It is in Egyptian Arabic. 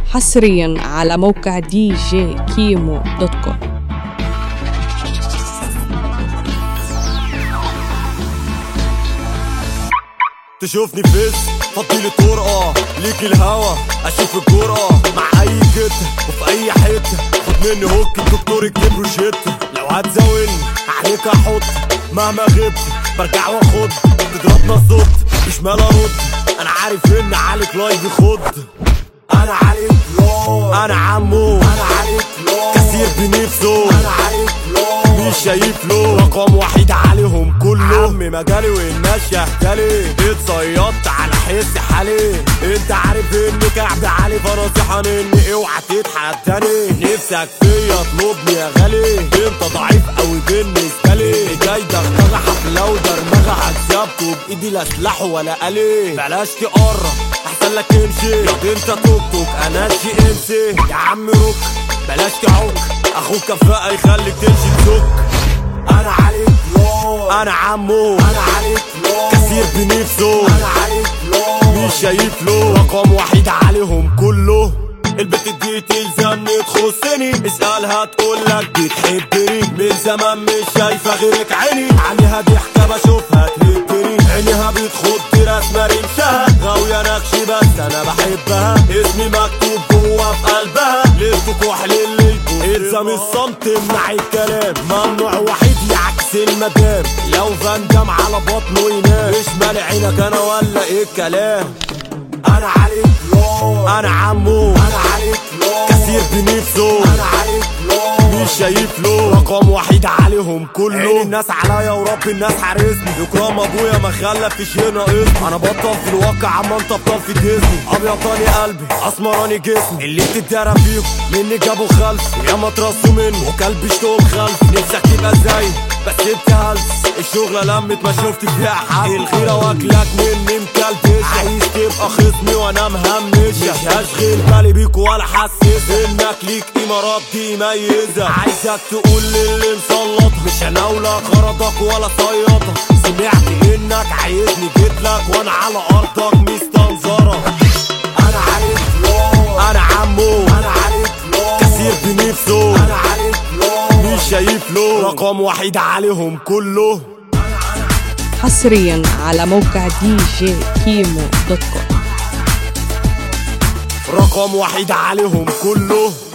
حصريا على موقع دي جي كيمو دوت كوم تشوفني فيس فضيلي طرقة ليك الهوا اشوف الجرأة مع اي كت وفي اي حتة خد مني هوك الدكتور يكتب روشتة لو هتزاولني عليك احط مهما غبت برجع واخد تضربنا الصوت مش مال ارد انا عارف ان عليك لايف يخد انا عليك لايف انا عمو انا عليك لايف كثير بنفسه انا عليك لايف مش شايف له رقم وحيد عليهم كله عمي مجالي والناس شهدالي اتصيدت على حس حالي انت عارف اني كعب عالي فنصيحة مني اوعى تتحداني نفسك فيا اطلبني يا غالي انت ضعيف قوي بالنسبة لي جاي دغدغة حفلة ودرمغة هكسبكوا بايدي لا سلاح ولا آلي بلاش تقرب احسن لك امشي ياض انت توك توك انا شي امسي يا عم روك بلاش تعوك اخوك كفاءة يخليك تمشي تسك انا عليك لو انا عمو انا عليك لو كثير بنفسه انا عليك لو مش شايف له رقم وحيد عليهم كله البت دي تلزمني تخصني اسألها تقولك بتحبني من زمان مش شايفة غيرك عيني عليها ضحكة بشوفها تهدني عينيها بتخض رسمة رمشها غاوية نقشي بس انا بحبها اسمي مكتوب جوا في قلبها ليلتك وحليل ليلكم الزم الصمت امنع الكلام ممنوع وحيد يعكس المدام لو فندم على بطنه ينام مش مالي عينك انا ولا ايه الكلام انا عليك لو انا عمو انا عليك لو كثير بنفسه انا عليك لو مش شايف له رقم وحيد عليهم كله عين الناس عليا ورب الناس حارسني اكرام ابويا ما خلفش هنا اسمي انا بطل في الواقع عم انطبطب في ديزني ابيضاني قلبي اسمراني جسمي اللي بتتدرى فيهم مني جابوا خلف يا ما ترصوا مني وكلب شتوم خلف نفسك تبقى زي بس انت هلس الشغلة لمت ما شفت فيها حد الخيرة واكلك مني مكلبش عايز تبقى خصمي وانا مهمش مش هشغل بالي بيك ولا حسس انك ليك امارات دي ميزة عايزك تقول للي مسلط مش هناولك غرضك ولا صيادك سمعت انك عايزني جيتلك وانا على ارضك مستنظرة انا عليك لو انا عمو انا عليك لو كثير بنفسه انا عليك لو مش شايف له رقم وحيد عليهم كله حصريا على موقع دي جي كيمو دوت كوم رقم وحيد عليهم كله